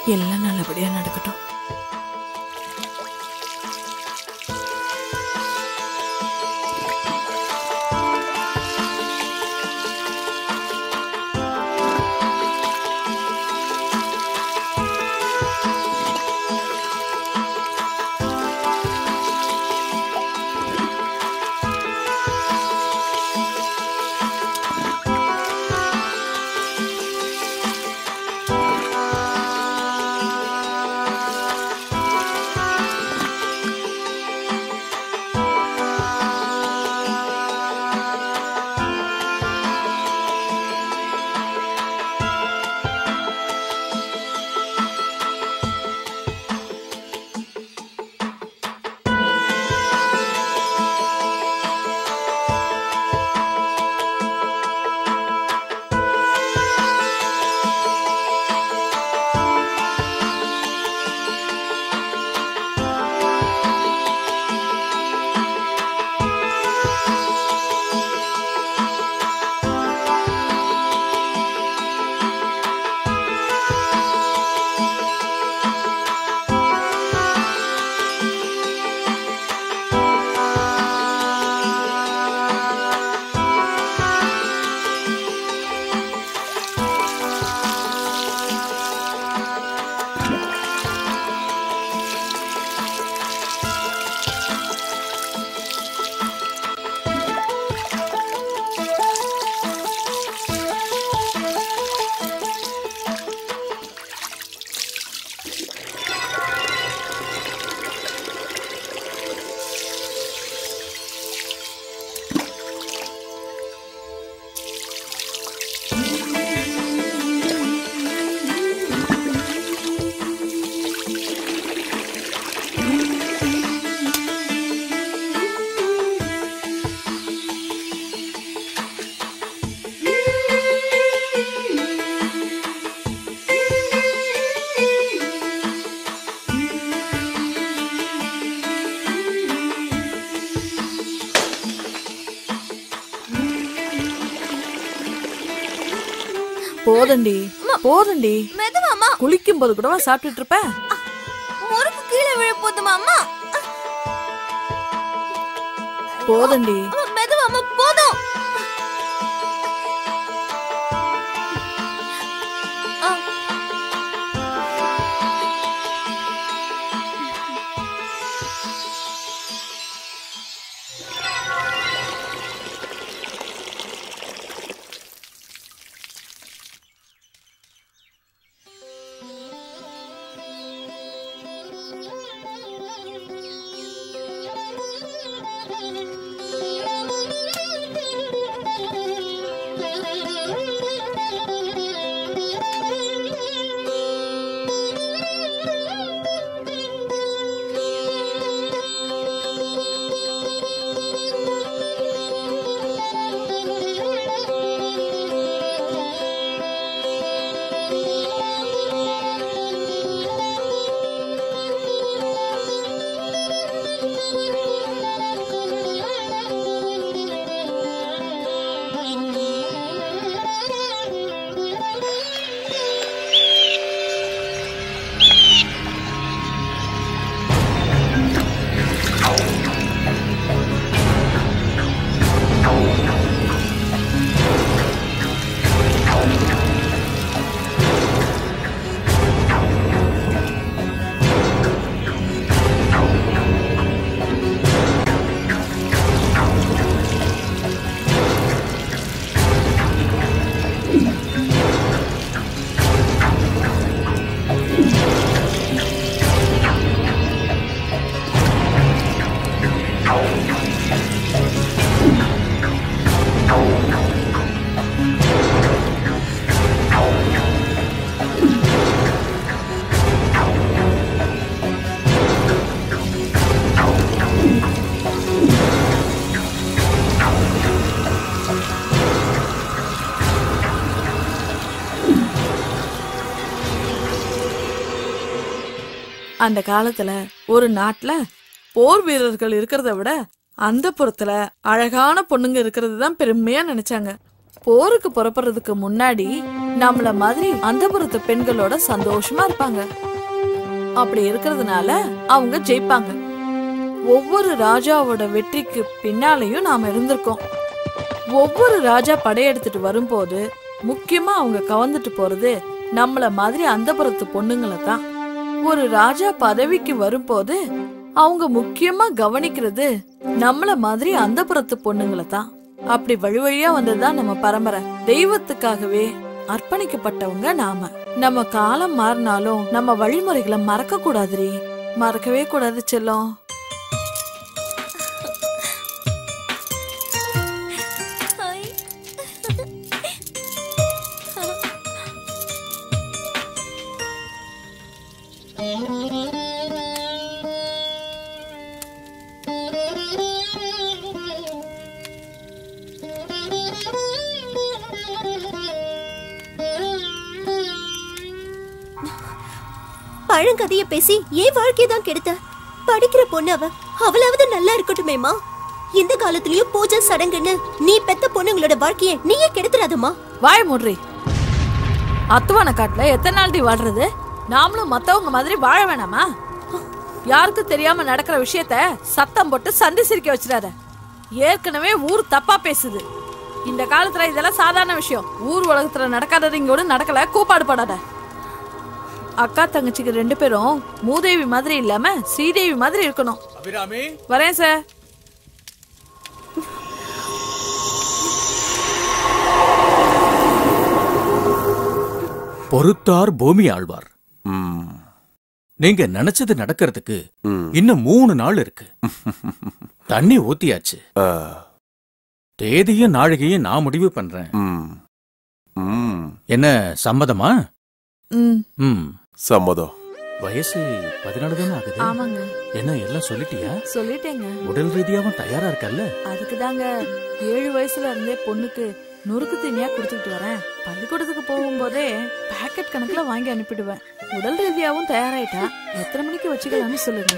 எல்லாம் நல்லபடியா நடக்கட்டும் போதண்டி போதண்டி மெதுவாமா குளிக்கும் போது கூடவா சாப்பிட்டுட்டு இருப்ப முறுக்கு கீழே விழ போதுமா அம்மா போதண்டி அம்மா, மெதுவாமா போதும் ஆ. அந்த காலத்துல ஒரு நாட்டுல போர் வீரர்கள் இருக்கிறத விட அந்த புறத்துல அழகான பொண்ணுங்க இருக்கிறது தான் பெருமையா நினைச்சாங்க போருக்கு புறப்படுறதுக்கு முன்னாடி நம்மள மாதிரி அந்தபுரத்து பெண்களோட சந்தோஷமா இருப்பாங்க அப்படி இருக்கிறதுனால அவங்க ஜெயிப்பாங்க ஒவ்வொரு ராஜாவோட வெற்றிக்கு பின்னாலையும் நாம இருந்திருக்கோம் ஒவ்வொரு ராஜா படையெடுத்துட்டு வரும்போது முக்கியமா அவங்க கவர்ந்துட்டு போறது நம்மள மாதிரி அந்தபுரத்து பொண்ணுங்களை தான் ஒரு ராஜா பதவிக்கு வரும்போது அவங்க முக்கியமா கவனிக்கிறது நம்மள மாதிரி அந்தபுரத்து பொண்ணுங்களை தான் அப்படி வழி வழியா வந்ததுதான் நம்ம பரம்பரை தெய்வத்துக்காகவே அர்ப்பணிக்கப்பட்டவங்க நாம நம்ம காலம் மாறினாலும் நம்ம வழிமுறைகளை மறக்க கூடாதுரி மறக்கவே கூடாது செல்லம் ஹாய் பழங்கதைய பேசி ஏன் வாழ்க்கையை தான் கெடுத்த படிக்கிற பொண்ணு அவ அவளாவது நல்லா இருக்கட்டுமேமா இந்த காலத்துலயும் பூஜை சடங்குன்னு நீ பெத்த பொண்ணுங்களோட வாழ்க்கைய நீயே கெடுத்துறாதம்மா வாய் மூடுறி அத்துவான காட்டுல எத்தனை நாள்டி வாழ்றது நாமளும் மத்தவங்க மாதிரி வாழ வேணாமா யாருக்கும் தெரியாம நடக்கிற விஷயத்த சத்தம் போட்டு சந்தி சிரிக்க வச்சிடாத ஏற்கனவே ஊர் தப்பா பேசுது இந்த காலத்துல இதெல்லாம் சாதாரண விஷயம் ஊர் உலகத்துல நடக்காதது இங்க ஒண்ணு நடக்கல கூப்பாடு படாத அக்கா தங்கச்சிக்கு ரெண்டு பேரும் மூதேவி மாதிரி இல்லாம ஸ்ரீதேவி மாதிரி இருக்கணும் அபிராமி வரேன் சார் பொறுத்தார் பூமி ஆழ்வார் ம், நீங்க நினைச்சது நடக்கிறதுக்கு ம். இன்னும் மூணு நாள் இருக்கு தண்ணி ஊத்தியாச்சு ஆ, தேதியும் நாழிகையும் நான் முடிவு பண்றேன் ம், ம். என்ன சம்மதமா ம் ம் சம்மதம் வயசு பதினாலு தானே ஆகுது ஆமாங்க என்ன எல்லாம் சொல்லிட்டியா சொல்லிட்டேங்க உடல் ரீதியாவும் தயாரா இருக்கல்ல அதுக்கு தாங்க ஏழு வயசுல இருந்தே பொண்ணுக்கு நொறுக்கு தீனியா கொடுத்துட்டு வரேன் பள்ளிக்கூடத்துக்கு போகும்போதே பாக்கெட் கணக்குல வாங்கி அனுப்பிடுவேன் உடல் ரீதியாவும் தயாராயிட்டா எத்தனை மணிக்கு வச்சுக்கலாம்னு சொல்லுங்க